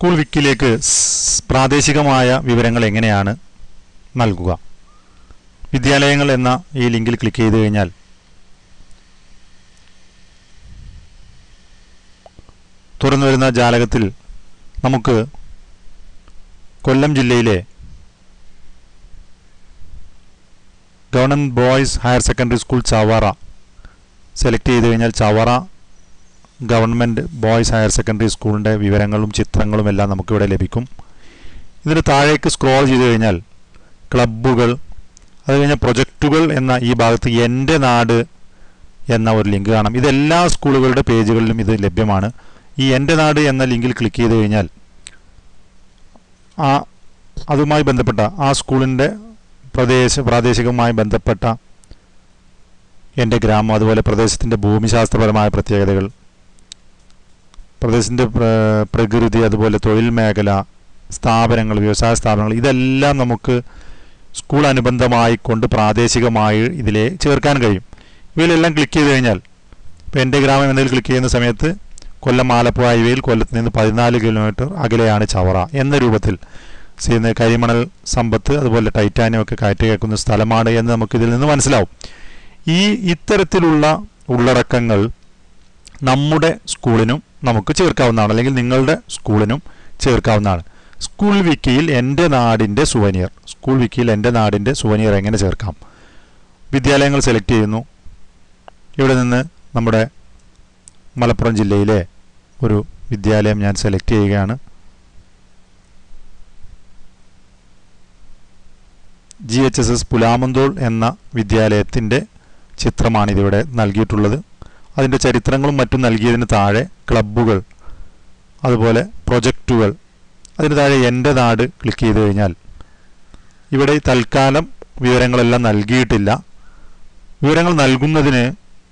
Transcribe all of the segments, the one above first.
school വിക്കിലേക്ക് സ് പ്രാദേശികമായ വിവരങ്ങൾ എങ്ങനെയാണ് നൽകുക വിദ്യാലയങ്ങൾ എന്ന ഈ ലിങ്കിൽ ക്ലിക്ക് ചെയ്ത് കഴിഞ്ഞാൽ തുറന്നു വരുന്ന ജാലകത്തിൽ നമുക്ക് കൊല്ലം ജില്ലയിലെ government boys higher secondary school Chavara select ചെയ്ത് കഴിഞ്ഞാൽ Chavara government boys higher secondary സ്കൂളിൻ്റെ വിവരങ്ങളും ചിത്രങ്ങളും എല്ലാം നമുക്കിവിടെ ലഭിക്കും ഇതിന് താഴേക്ക് സ്ക്രോൾ ചെയ്ത് കഴിഞ്ഞാൽ ക്ലബ്ബുകൾ അത് കഴിഞ്ഞാൽ പ്രൊജക്റ്റുകൾ എന്ന ഈ ഭാഗത്ത് എൻ്റെ നാട് എന്ന ഒരു ലിങ്ക് കാണാം ഇതെല്ലാ സ്കൂളുകളുടെ പേജുകളിലും ഇത് ലഭ്യമാണ് ഈ എൻ്റെ നാട് എന്ന ലിങ്കിൽ ക്ലിക്ക് ചെയ്ത് കഴിഞ്ഞാൽ ആ അതുമായി ബന്ധപ്പെട്ട ആ സ്കൂളിൻ്റെ പ്രദേശ പ്രാദേശികവുമായി ബന്ധപ്പെട്ട എൻ്റെ ഗ്രാമം അതുപോലെ പ്രദേശത്തിൻ്റെ ഭൂമിശാസ്ത്രപരമായ പ്രത്യേകതകൾ പ്രദേശത്തിൻ്റെ പ്ര- പ്രകൃതി അതുപോലെ തൊഴിൽ മേഖല സ്ഥാപനങ്ങൾ വ്യവസായ സ്ഥാപനങ്ങൾ ഇതെല്ലാം നമുക്ക് സ്കൂൾ അനുബന്ധമായി കൊണ്ട് പ്രാദേശികമായി ഇതിലെ ചേർക്കാൻ കഴിയും ഇവയിലെല്ലാം ക്ലിക്ക് ചെയ്ത് കഴിഞ്ഞാൽ ഇപ്പോൾ എൻ്റെ ഗ്രാമം എന്നതിൽ ക്ലിക്ക് ചെയ്യുന്ന സമയത്ത് കൊല്ലം ആലപ്പുഴ ഹൈവേയിൽ കൊല്ലത്ത് നിന്ന് പതിനാല് കിലോമീറ്റർ അകലെയാണ് ചവറ എന്ന രൂപത്തിൽ ചെയ്യുന്ന കരിമണൽ സമ്പത്ത് അതുപോലെ ടൈറ്റാനിയം ഒക്കെ കയറ്റി കേൾക്കുന്ന സ്ഥലമാണ് എന്ന് നമുക്കിതിൽ നിന്ന് മനസ്സിലാവും ഈ ഇത്തരത്തിലുള്ള ഉള്ളടക്കങ്ങൾ നമ്മുടെ സ്കൂളിനും നമുക്ക് ചേർക്കാവുന്നതാണ് അല്ലെങ്കിൽ നിങ്ങളുടെ സ്കൂളിനും ചേർക്കാവുന്നതാണ് സ്കൂൾ വിക്കിയിൽ എൻ്റെ നാടിൻ്റെ സുവനിയർ സ്കൂൾ വിക്കിയിൽ എൻ്റെ നാടിൻ്റെ സുവനിയർ എങ്ങനെ ചേർക്കാം വിദ്യാലയങ്ങൾ സെലക്ട് ചെയ്യുന്നു ഇവിടെ നിന്ന് നമ്മുടെ മലപ്പുറം ജില്ലയിലെ ഒരു വിദ്യാലയം ഞാൻ സെലക്ട് ചെയ്യുകയാണ് G H S S Pulamanthole എന്ന വിദ്യാലയത്തിൻ്റെ ചിത്രമാണ് ഇതിവിടെ നൽകിയിട്ടുള്ളത് അതിൻ്റെ ചരിത്രങ്ങളും മറ്റും നൽകിയതിന് താഴെ ക്ലബ്ബുകൾ അതുപോലെ പ്രൊജക്റ്റുകൾ അതിന് താഴെ എൻ്റെ നാട് ക്ലിക്ക് ചെയ്ത് കഴിഞ്ഞാൽ ഇവിടെ തൽക്കാലം വിവരങ്ങളെല്ലാം നൽകിയിട്ടില്ല വിവരങ്ങൾ നൽകുന്നതിന്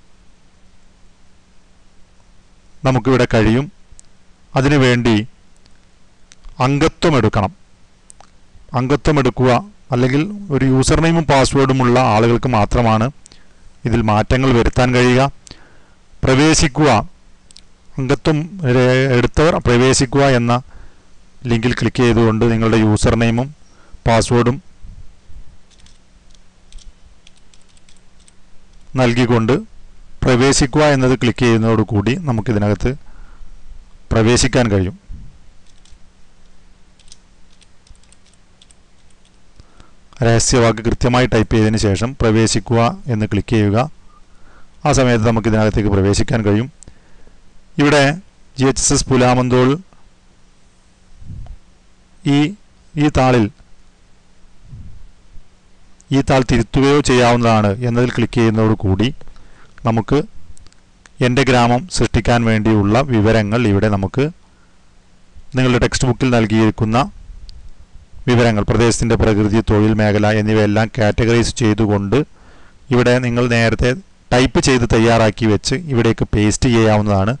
നമുക്കിവിടെ കഴിയും അതിനുവേണ്ടി അംഗത്വം എടുക്കണം അംഗത്വം എടുക്കുക അല്ലെങ്കിൽ ഒരു യൂസർ നെയിമും പാസ്വേഡുമുള്ള ആളുകൾക്ക് മാത്രമാണ് ഇതിൽ മാറ്റങ്ങൾ വരുത്താൻ കഴിയുക പ്രവേശിക്കുക അംഗത്വം രേ- എടുത്തവർ പ്രവേശിക്കുക എന്ന ലിങ്കിൽ ക്ലിക്ക് ചെയ്തുകൊണ്ട് നിങ്ങളുടെ യൂസർ നെയിമും പാസ്വേഡും നൽകിക്കൊണ്ട് പ്രവേശിക്കുക എന്നത് ക്ലിക്ക് ചെയ്യുന്നതോടുകൂടി നമുക്കിതിനകത്ത് പ്രവേശിക്കാൻ കഴിയും രഹസ്യവാക്ക് കൃത്യമായി ടൈപ്പ് ചെയ്തതിന് ശേഷം പ്രവേശിക്കുക എന്ന് ക്ലിക്ക് ചെയ്യുക ആ സമയത്ത് നമുക്ക് ഇതിനകത്തേക്ക് പ്രവേശിക്കാൻ കഴിയും ഇവിടെ G H S S Pulamanthole ഈ ഈ താളിൽ ഈ താൾ തിരുത്തുകയോ ചെയ്യാവുന്നതാണ് എന്നതിൽ ക്ലിക്ക് ചെയ്യുന്നതോടുകൂടി നമുക്ക് എൻ്റെ ഗ്രാമം സൃഷ്ടിക്കാൻ വേണ്ടിയുള്ള വിവരങ്ങൾ ഇവിടെ നമുക്ക് നിങ്ങളുടെ ടെക്സ്റ്റ് ബുക്കിൽ നൽകിയിരിക്കുന്ന വിവരങ്ങൾ പ്രദേശത്തിൻ്റെ പ്രകൃതി തൊഴിൽ മേഖല എന്നിവയെല്ലാം കാറ്റഗറൈസ് ചെയ്തുകൊണ്ട് ഇവിടെ നിങ്ങൾ നേരത്തെ ടൈപ്പ് ചെയ്ത് തയ്യാറാക്കി വെച്ച് ഇവിടേക്ക് പേസ്റ്റ് ചെയ്യാവുന്നതാണ്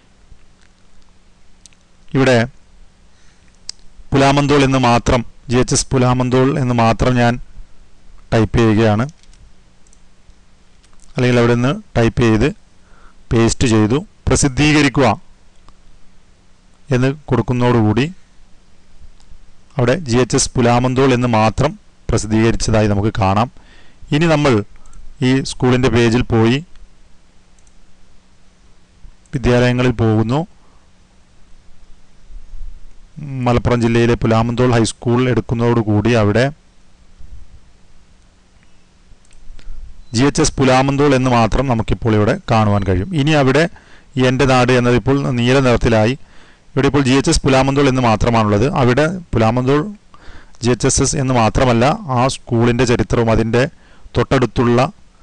ഇവിടെ പുലാമന്തോൾ എന്ന് മാത്രം ജി എച്ച് എസ് പുലാമന്തോൾ എന്ന് മാത്രം ഞാൻ ടൈപ്പ് ചെയ്യുകയാണ് അല്ലെങ്കിൽ അവിടെ നിന്ന് ടൈപ്പ് ചെയ്ത് പേസ്റ്റ് ചെയ്തു പ്രസിദ്ധീകരിക്കുക എന്ന് കൊടുക്കുന്നതോടുകൂടി അവിടെ ജി എച്ച് എസ് പുലാമന്തോൾ എന്ന് മാത്രം പ്രസിദ്ധീകരിച്ചതായി നമുക്ക് കാണാം ഇനി നമ്മൾ ഈ സ്കൂളിൻ്റെ പേജിൽ പോയി വിദ്യാലയങ്ങളിൽ പോകുന്നു മലപ്പുറം ജില്ലയിലെ പുലാമന്തോൾ ഹൈസ്കൂൾ എടുക്കുന്നതോടുകൂടി അവിടെ ജി എച്ച് എസ് പുലാമന്തോൾ എന്ന് മാത്രം നമുക്കിപ്പോൾ ഇവിടെ കാണുവാൻ കഴിയും ഇനി അവിടെ ഈ എൻ്റെ നാട് എന്നത് ഇപ്പോൾ നീല നിറത്തിലായി ഇവിടെ ഇപ്പോൾ ജി എച്ച് എസ് പുലാമന്തോൾ എന്ന് മാത്രമാണുള്ളത് അവിടെ Pulamanthole G H S S എന്ന് മാത്രമല്ല ആ സ്കൂളിൻ്റെ ചരിത്രവും അതിൻ്റെ തൊട്ടടുത്തുള്ള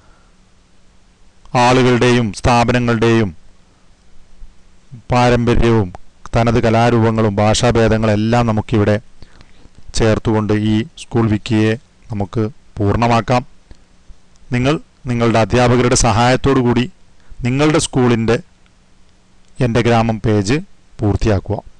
ആളുകളുടെയും സ്ഥാപനങ്ങളുടെയും പാരമ്പര്യവും തനത് കലാരൂപങ്ങളും ഭാഷാഭേദങ്ങളെല്ലാം നമുക്കിവിടെ ചേർത്തുകൊണ്ട് ഈ സ്കൂൾ വിക്കിയെ നമുക്ക് പൂർണ്ണമാക്കാം നിങ്ങൾ നിങ്ങളുടെ അധ്യാപകരുടെ സഹായത്തോടു കൂടി നിങ്ങളുടെ സ്കൂളിൻ്റെ എൻ്റെ ഗ്രാമം പേജ് പൂർത്തിയാക്കുക